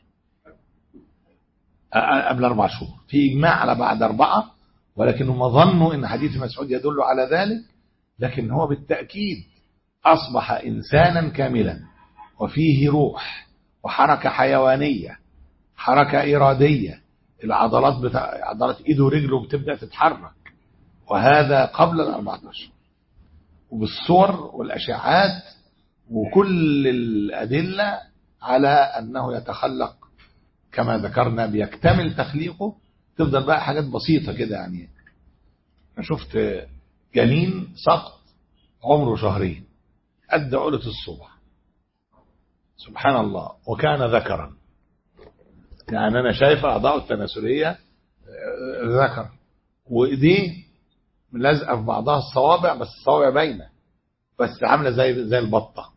أ- أ- قبل أربع شهور في إجماع على بعد أربعة ولكنهم ظنوا أن حديث مسعود يدل على ذلك لكن هو بالتأكيد أصبح إنسانا كاملا وفيه روح وحركة حيوانية حركة إرادية العضلات بتاع عضلات إيده ورجله بتبدأ تتحرك وهذا قبل الأربعة أشهر وبالصور والأشعات وكل الأدلة على أنه يتخلق كما ذكرنا بيكتمل تخليقه تفضل بقى حاجات بسيطة كده يعني أنا شفت جنين سقط عمره شهرين قد عقلة الصبح سبحان الله وكان ذكرا يعني أنا شايف أعضاء التناسلية آه، ذكر وإيديه لازقة في بعضها الصوابع بس الصوابع باينة بس عاملة زي زي البطة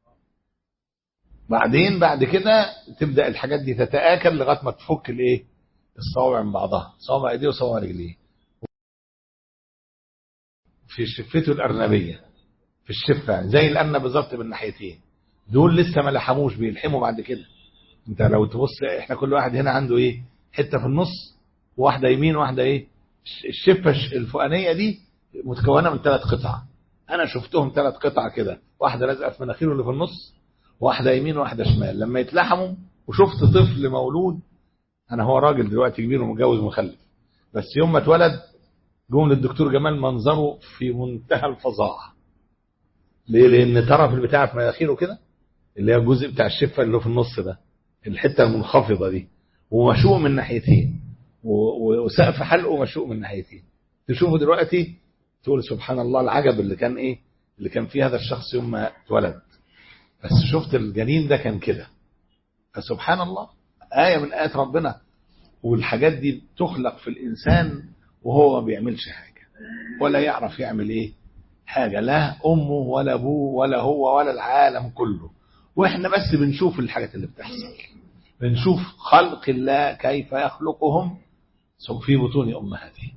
بعدين بعد كده تبدأ الحاجات دي تتآكل لغاية ما تفك الايه الصوابع من بعضها صوابع ايديه وصوابع رجليه في شفته الأرنبية في الشفة يعني زي الأرنب بالظبط من ناحيتين دول لسه ما لحموش بيلحموا بعد كده انت لو تبص احنا كل واحد هنا عنده ايه حتة في النص واحدة يمين واحدة ايه الشفة الفوقانية دي متكونة من ثلاث قطع انا شفتهم ثلاث قطع كده واحدة لازقة في مناخيره اللي في النص واحدة يمين واحدة شمال لما يتلحموا وشفت طفل مولود انا هو راجل دلوقتي كبير ومتجوز ومخلف بس يوم ما اتولد جم للدكتور جمال منظره في منتهى الفظاعة ليه لان طرف البتاع في مناخيره كده اللي هي الجزء بتاع الشفة اللي في النص ده الحتة المنخفضة دي ومشوق من ناحيتين وسقف حلقه مشوق من ناحيتين تشوفه دلوقتي تقول سبحان الله العجب اللي كان ايه اللي كان فيه هذا الشخص يوم ما اتولد بس شفت الجنين ده كان كده فسبحان الله آية من آيات ربنا والحاجات دي تخلق في الإنسان وهو ما بيعملش حاجة ولا يعرف يعمل إيه حاجة لا أمه ولا أبوه ولا هو ولا العالم كله وإحنا بس بنشوف الحاجات اللي بتحصل بنشوف خلق الله كيف يخلقهم في بطون أمهاتهم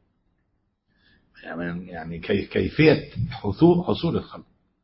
يعني كيفية حصول حصول الخلق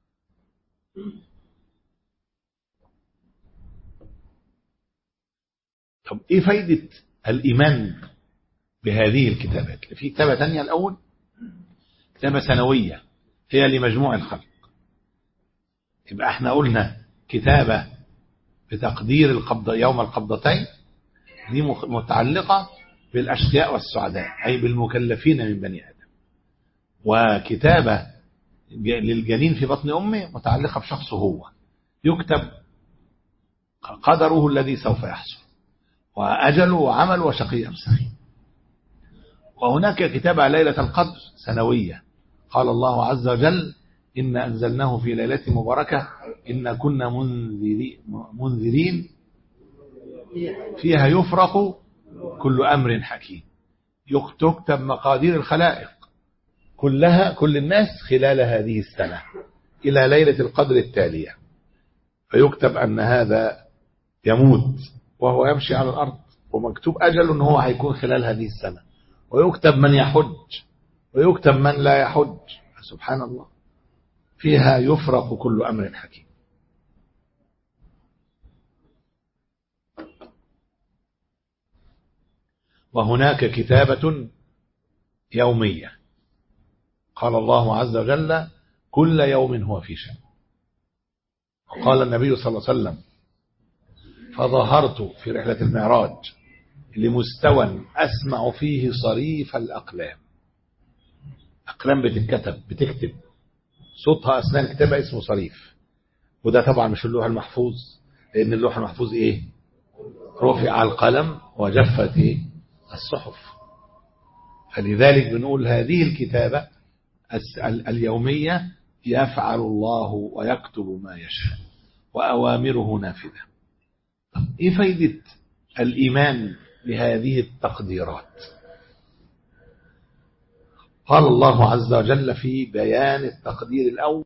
طب ايه فايدة الايمان بهذه الكتابات في كتابة تانية الاول كتابة سنوية هي لمجموع الخلق يبقى احنا قلنا كتابة بتقدير القبضة يوم القبضتين دي متعلقة بالاشقياء والسعداء اي بالمكلفين من بني ادم وكتابة للجنين في بطن امه متعلقة بشخصه هو يكتب قدره الذي سوف يحصل وأجل وعمل وشقي أم سعيد وهناك كتابة ليلة القدر سنوية قال الله عز وجل إن أنزلناه في ليلة مباركة إن كنا منذرين فيها يفرق كل أمر حكيم تكتب مقادير الخلائق كلها كل الناس خلال هذه السنة إلى ليلة القدر التالية فيكتب أن هذا يموت وهو يمشي على الأرض ومكتوب أجل أنه هو هيكون خلال هذه السنة ويكتب من يحج ويكتب من لا يحج سبحان الله فيها يفرق كل أمر حكيم وهناك كتابة يومية قال الله عز وجل كل يوم هو في شأن وقال النبي صلى الله عليه وسلم فظهرت في رحلة المعراج لمستوى أسمع فيه صريف الأقلام أقلام بتتكتب بتكتب صوتها أثناء الكتابة اسمه صريف وده طبعا مش اللوح المحفوظ لأن اللوح المحفوظ إيه رفع القلم وجفت إيه؟ الصحف فلذلك بنقول هذه الكتابة اليومية يفعل الله ويكتب ما يشاء وأوامره نافذة ايه فايدة الايمان بهذه التقديرات قال الله عز وجل في بيان التقدير الاول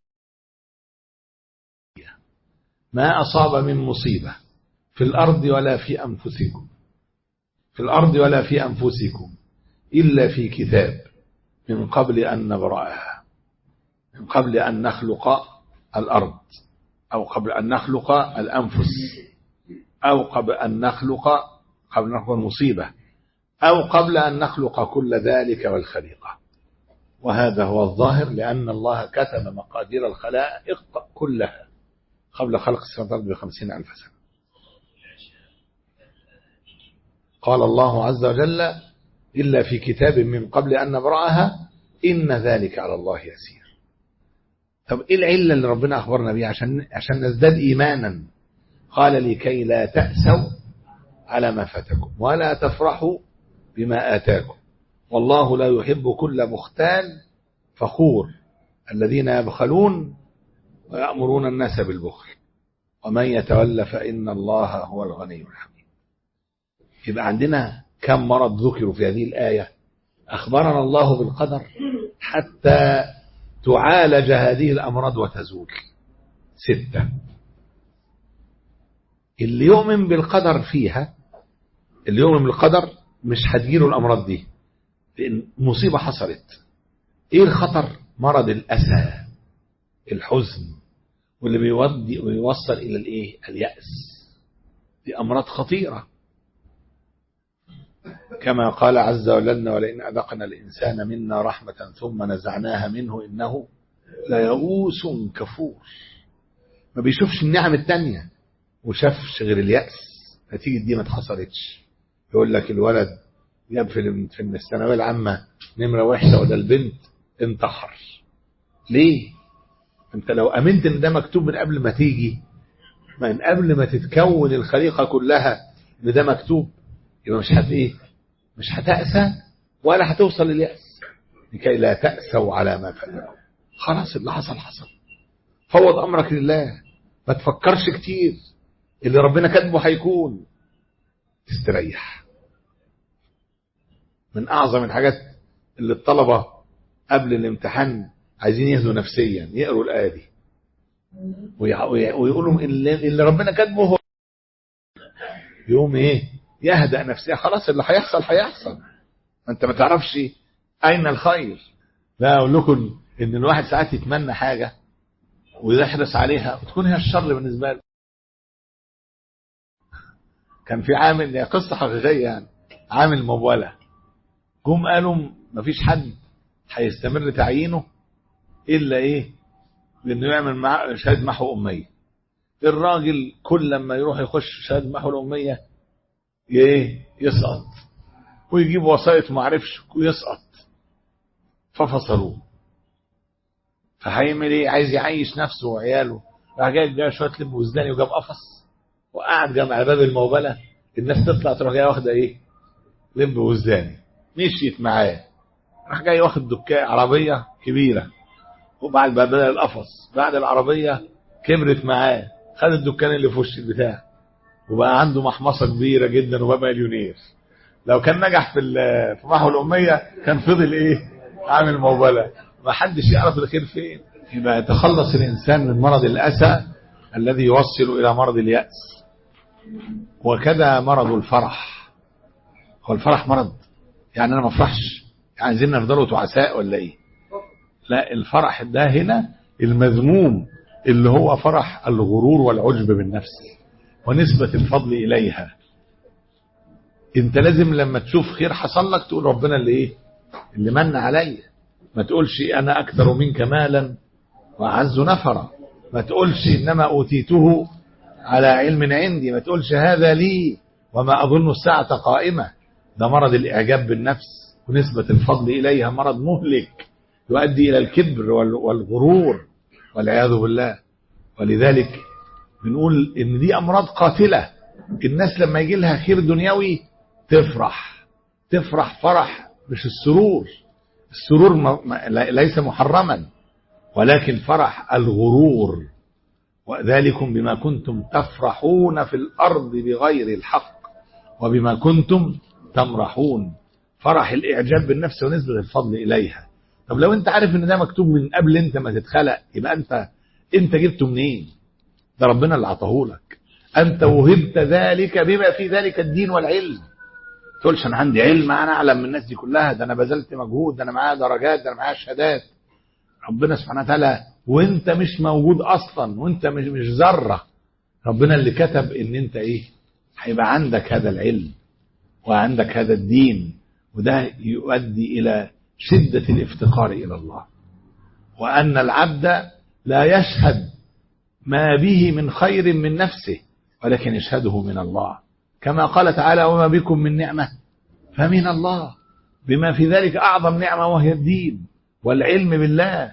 ما اصاب من مصيبة في الارض ولا في انفسكم في الارض ولا في انفسكم الا في كتاب من قبل ان نبرأها من قبل ان نخلق الارض او قبل ان نخلق الانفس أو قبل أن نخلق قبل أن نخلق المصيبة أو قبل أن نخلق كل ذلك والخليقة وهذا هو الظاهر لأن الله كتب مقادير الخلائق كلها قبل خلق السماوات بخمسين ألف سنة قال الله عز وجل إلا في كتاب من قبل أن نبرأها إن ذلك على الله يسير طب إيه العلة اللي ربنا أخبرنا بيها عشان, عشان نزداد إيمانا قال لكي لا تأسوا على ما فاتكم ولا تفرحوا بما آتاكم والله لا يحب كل مختال فخور الذين يبخلون ويأمرون الناس بالبخل ومن يتولى فإن الله هو الغني الحميد يبقى عندنا كم مرض ذكروا في هذه الآية أخبرنا الله بالقدر حتى تعالج هذه الأمراض وتزول ستة اللي يؤمن بالقدر فيها اللي يؤمن بالقدر مش هتجيله الأمراض دي لأن مصيبة حصلت إيه الخطر مرض الأسى الحزن واللي بيودي ويوصل إلى الإيه اليأس دي أمراض خطيرة كما قال عز وجل ولئن أذقنا الإنسان منا رحمة ثم نزعناها منه إنه ليئوس كفور ما بيشوفش النعم التانية وشافش غير اليأس نتيجة دي ما اتحصلتش يقول لك الولد جاب في في الثانوية العامة نمرة وحشة وده البنت انتحر ليه؟ انت لو امنت ان ده مكتوب من قبل ما تيجي من قبل ما تتكون الخليقة كلها ان ده مكتوب يبقى مش هت ايه مش هتأسى ولا هتوصل لليأس لكي لا تأسوا على ما فعلوا خلاص اللي حصل حصل فوض امرك لله ما تفكرش كتير اللي ربنا كاتبه هيكون تستريح من اعظم الحاجات اللي الطلبة قبل الامتحان عايزين يهدوا نفسيا يقروا الآية دي ويقولوا اللي, اللي ربنا كاتبه هو يوم ايه يهدأ نفسيا خلاص اللي هيحصل هيحصل انت ما تعرفش اين الخير لا اقول لكم ان الواحد ساعات يتمنى حاجة ويحرص عليها وتكون هي الشر بالنسبة له كان في عامل قصة حقيقية يعني عامل مبولة جم قالوا مفيش حد هيستمر تعيينه الا ايه بانه يعمل مع شهاده محو اميه الراجل كل لما يروح يخش شهاده محو الاميه ايه يسقط ويجيب وسائط ما عرفش ويسقط ففصلوه فهيعمل ايه عايز يعيش نفسه وعياله راح جاي جاي شويه لب وزداني وجاب قفص وقعد جنب على باب الموبله الناس تطلع تروح جايه واخده ايه لب وزداني مشيت معاه راح جاي واخد دكان عربيه كبيره وبعد بدل القفص بعد العربية كبرت معاه خد الدكان اللي في وش البتاع وبقى عنده محمصة كبيرة جدا وبقى مليونير لو كان نجح في في محو الأمية كان فضل إيه عامل موبلة ما حدش يعرف الخير فين يبقى يتخلص الإنسان من مرض الأسى الذي يوصل إلى مرض اليأس وكذا مرض الفرح هو الفرح مرض يعني أنا ما افرحش يعني عايزين نفضلوا تعساء ولا إيه لا الفرح ده هنا المذموم اللي هو فرح الغرور والعجب بالنفس ونسبة الفضل إليها انت لازم لما تشوف خير حصل لك تقول ربنا اللي ايه اللي من عليا ما تقولش انا اكثر منك مالا واعز نفرا ما تقولش انما اوتيته على علم عندي ما تقولش هذا لي وما اظن الساعة قائمة ده مرض الاعجاب بالنفس ونسبة الفضل اليها مرض مهلك يؤدي إلى الكبر والغرور والعياذ بالله ولذلك بنقول إن دي أمراض قاتلة الناس لما يجي لها خير دنيوي تفرح تفرح فرح مش السرور السرور ليس محرما ولكن فرح الغرور وذلكم بما كنتم تفرحون في الأرض بغير الحق وبما كنتم تمرحون فرح الإعجاب بالنفس ونسبة الفضل إليها طب لو انت عارف ان ده مكتوب من قبل انت ما تتخلق يبقى انت انت جبته منين ده ربنا اللي عطاهولك انت وهبت ذلك بما في ذلك الدين والعلم تقولش انا عندي علم انا اعلم من الناس دي كلها ده انا بذلت مجهود ده انا معايا درجات ده انا معايا شهادات ربنا سبحانه وتعالى وانت مش موجود اصلا وانت مش مش ذره ربنا اللي كتب ان انت ايه هيبقى عندك هذا العلم وعندك هذا الدين وده يؤدي الى شدة الافتقار إلى الله وأن العبد لا يشهد ما به من خير من نفسه ولكن يشهده من الله كما قال تعالى وما بكم من نعمة فمن الله بما في ذلك أعظم نعمة وهي الدين والعلم بالله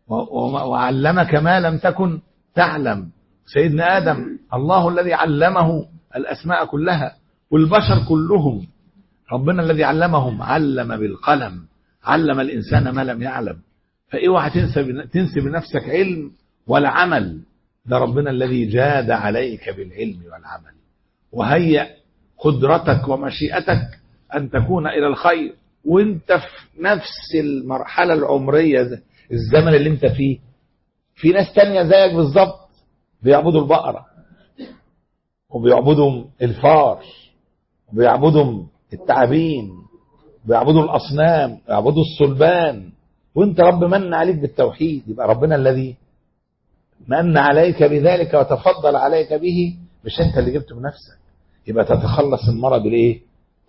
وعلمك ما لم تكن تعلم سيدنا آدم الله الذي علمه الأسماء كلها والبشر كلهم ربنا الذي علمهم علم بالقلم علم الإنسان ما لم يعلم فاوعى تنسى تنسي بنفسك علم ولا عمل ده ربنا الذي جاد عليك بالعلم والعمل وهيأ قدرتك ومشيئتك أن تكون إلى الخير وانت في نفس المرحلة العمرية الزمن اللي انت فيه في ناس تانية زيك بالظبط بيعبدوا البقرة وبيعبدوا الفار وبيعبدوا التعابين بيعبدوا الأصنام بيعبدوا الصلبان وانت رب من عليك بالتوحيد يبقى ربنا الذي من عليك بذلك وتفضل عليك به مش انت اللي جبته بنفسك يبقى تتخلص المرض بالايه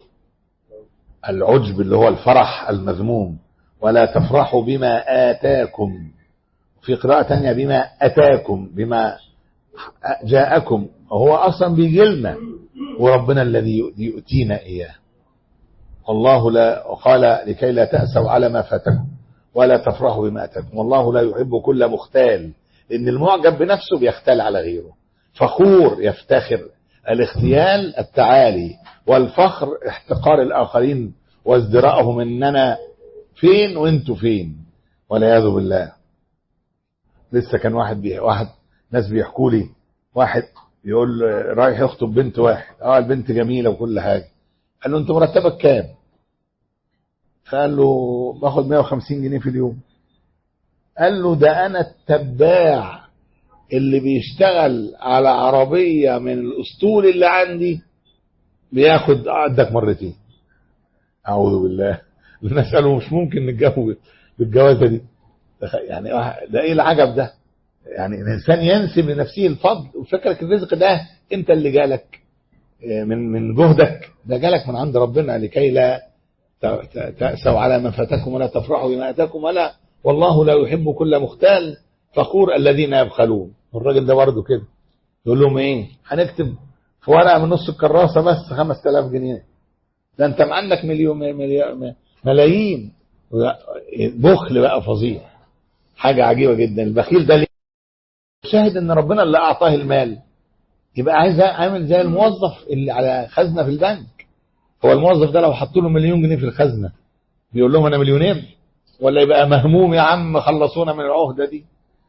العجب اللي هو الفرح المذموم ولا تفرحوا بما آتاكم في قراءة تانية بما أتاكم بما جاءكم وهو أصلا بيجي لنا وربنا الذي يؤتينا إياه والله لا قال لكي لا تأسوا على ما فاتكم ولا تفرحوا بما أتاكم والله لا يحب كل مختال لأن المعجب بنفسه بيختال على غيره فخور يفتخر الاختيال التعالي والفخر احتقار الآخرين وازدراءهم اننا فين وانتوا فين والعياذ بالله لسه كان واحد بي... واحد ناس بيحكوا لي واحد يقول رايح يخطب بنت واحد اه البنت جميله وكل حاجه قال له انت مرتبك كام فقال له باخد 150 جنيه في اليوم قال له ده انا التباع اللي بيشتغل على عربيه من الاسطول اللي عندي بياخد قدك مرتين اعوذ بالله الناس قالوا مش ممكن نتجوز بالجوازه دي يعني ده ايه العجب ده يعني الانسان ينسب لنفسه الفضل وفكرك الرزق ده انت اللي جالك من من جهدك ده جالك من عند ربنا لكي لا تأسوا على ما فاتكم ولا تفرحوا بما اتاكم ولا والله لا يحب كل مختال فخور الذين يبخلون الراجل ده برضه كده يقول لهم ايه هنكتب في ورقه من نص الكراسه بس 5000 جنيه ده انت معندك مليون مليون ملايين بخل بقى فظيع حاجة عجيبة جدا البخيل ده ليه شاهد ان ربنا اللي اعطاه المال يبقى عايز عامل زي الموظف اللي على خزنة في البنك هو الموظف ده لو حط له مليون جنيه في الخزنة بيقول لهم انا مليونير ولا يبقى مهموم يا عم خلصونا من العهدة دي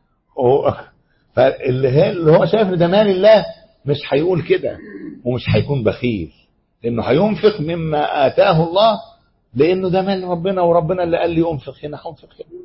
فاللي اللي هو شايف ان ده مال الله مش هيقول كده ومش هيكون بخيل لانه هينفق مما اتاه الله لانه ده مال ربنا وربنا اللي قال لي انفق هنا هنفق هنا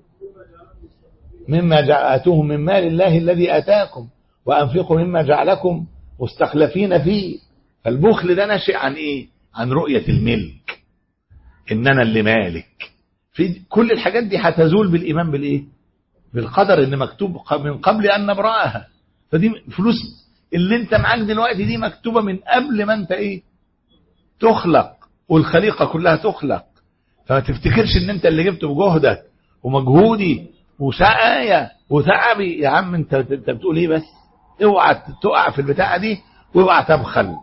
مما اتوهم من مال الله الذي اتاكم وانفقوا مما جعلكم مستخلفين فيه فالبخل ده ناشئ عن ايه عن رؤية الملك ان انا اللي مالك في كل الحاجات دي هتزول بالايمان بالايه بالقدر ان مكتوب من قبل ان نبرأها فدي فلوس اللي انت معاك دلوقتي دي مكتوبة من قبل ما انت ايه تخلق والخليقة كلها تخلق فما تفتكرش ان انت اللي جبته بجهدك ومجهودي وسعايا وتعبي يا عم انت انت بتقول ايه بس اوعى تقع في البتاعه دي واوعى تبخل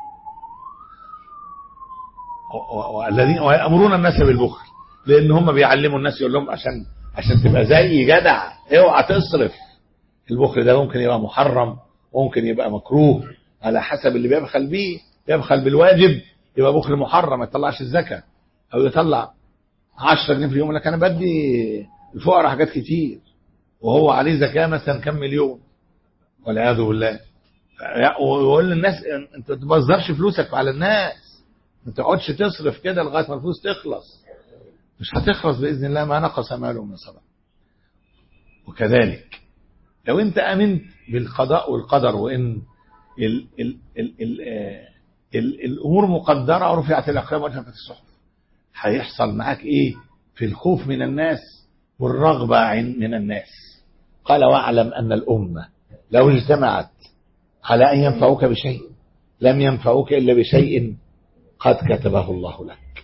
والذين ويامرون الناس بالبخل لان هم بيعلموا الناس يقول لهم عشان عشان تبقى زي جدع اوعى تصرف البخل ده ممكن يبقى محرم ممكن يبقى مكروه على حسب اللي بيبخل بيه يبخل بالواجب يبقى بخل محرم ما يطلعش الزكاه او يطلع 10 جنيه في اليوم لك انا بدي الفقراء حاجات كتير وهو عليه زكاه مثلا كم مليون والعياذ بالله ويقول للناس انت ما تبذرش فلوسك على الناس ما تقعدش تصرف كده لغايه ما الفلوس تخلص مش هتخلص باذن الله ما نقص ماله من صدقه وكذلك لو انت امنت بالقضاء والقدر وان ال ال ال ال ال الامور مقدره ورفعت الاقلام وجفت الصحف هيحصل معاك ايه في الخوف من الناس والرغبه من الناس قال واعلم ان الامه لو اجتمعت على ان ينفعوك بشيء لم ينفعوك الا بشيء قد كتبه الله لك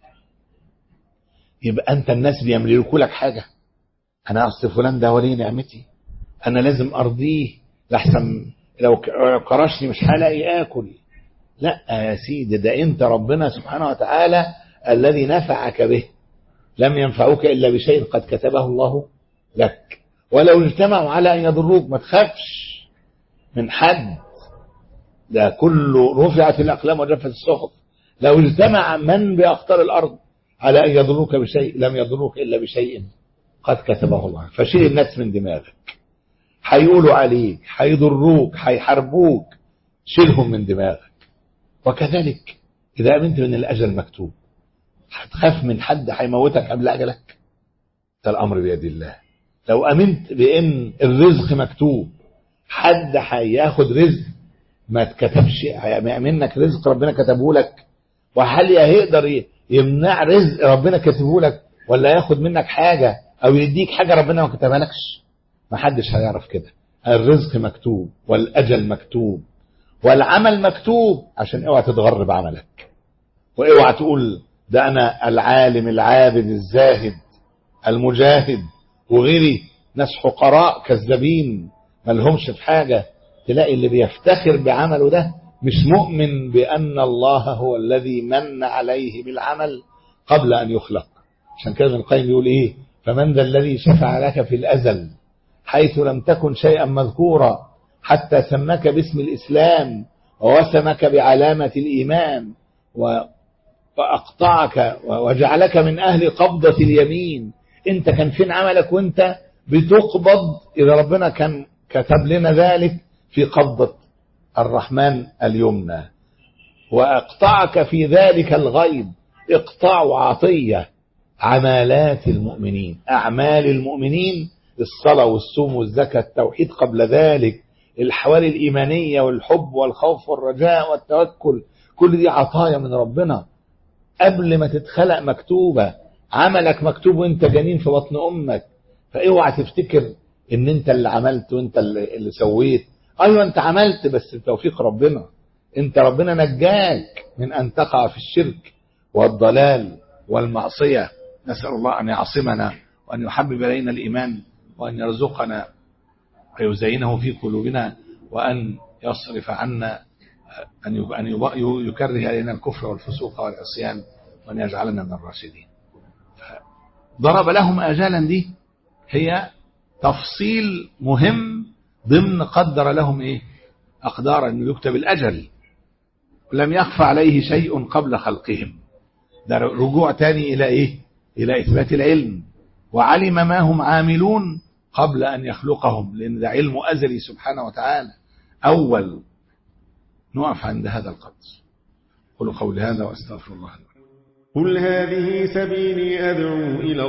يبقى انت الناس بيملكوا لك حاجه انا اصل فلان ده ولي نعمتي انا لازم ارضيه لحسن لو كرشني مش هلاقي اكل لا يا سيدي ده انت ربنا سبحانه وتعالى الذي نفعك به لم ينفعوك الا بشيء قد كتبه الله لك ولو اجتمعوا على ان يضروك ما تخافش من حد ده كله رفعت الاقلام وجفت الصحف لو اجتمع من باقطار الارض على ان يضروك بشيء لم يضروك الا بشيء قد كتبه الله فشيل الناس من دماغك هيقولوا عليك هيضروك هيحاربوك شيلهم من دماغك وكذلك إذا أمنت من الأجل مكتوب هتخاف من حد هيموتك قبل أجلك ده الأمر بيد الله لو أمنت بأن الرزق مكتوب حد هياخد رزق ما اتكتبش منك رزق ربنا كتبه لك وهل هيقدر يمنع رزق ربنا كتبه لك ولا ياخد منك حاجة او يديك حاجه ربنا ما كتبها لكش ما حدش هيعرف كده الرزق مكتوب والاجل مكتوب والعمل مكتوب عشان اوعى تتغر بعملك واوعى تقول ده انا العالم العابد الزاهد المجاهد وغيري ناس حقراء كذابين ما لهمش في حاجه تلاقي اللي بيفتخر بعمله ده مش مؤمن بان الله هو الذي من عليه بالعمل قبل ان يخلق عشان كده ابن القيم يقول ايه فمن ذا الذي شفع لك في الازل حيث لم تكن شيئا مذكورا حتى سماك باسم الاسلام ووسمك بعلامه الايمان و وأقطعك وجعلك من أهل قبضة اليمين أنت كان فين عملك وأنت بتقبض إذا ربنا كان كتب لنا ذلك في قبضة الرحمن اليمنى وأقطعك في ذلك الغيب إقطاع وعطية عمالات المؤمنين أعمال المؤمنين الصلاة والصوم والزكاة التوحيد قبل ذلك الحوالي الإيمانية والحب والخوف والرجاء والتوكل كل دي عطايا من ربنا قبل ما تتخلق مكتوبة عملك مكتوب وانت جنين في بطن امك فاوعى تفتكر ان انت اللي عملت وانت اللي, اللي سويت ايوه انت عملت بس بتوفيق ربنا انت ربنا نجاك من ان تقع في الشرك والضلال والمعصية نسأل الله ان يعصمنا وان يحبب الينا الايمان وان يرزقنا ويزينه في قلوبنا وان يصرف عنا أن أن يكره علينا الكفر والفسوق والعصيان وأن يجعلنا من الراشدين. ضرب لهم آجالا دي هي تفصيل مهم ضمن قدر لهم إيه؟ أقدار أن يكتب الأجل لم يخفى عليه شيء قبل خلقهم ده رجوع تاني إلى إيه؟ إلى إثبات العلم وعلم ما هم عاملون قبل أن يخلقهم لأن ده علم أزلي سبحانه وتعالى أول نقف عند هذا القدر قولوا قولي هذا واستغفر الله قل هذه سبيلي أدعو إلى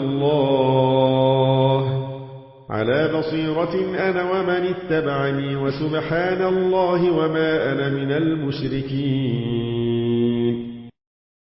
الله على بصيرة أنا ومن اتبعني وسبحان الله وما أنا من المشركين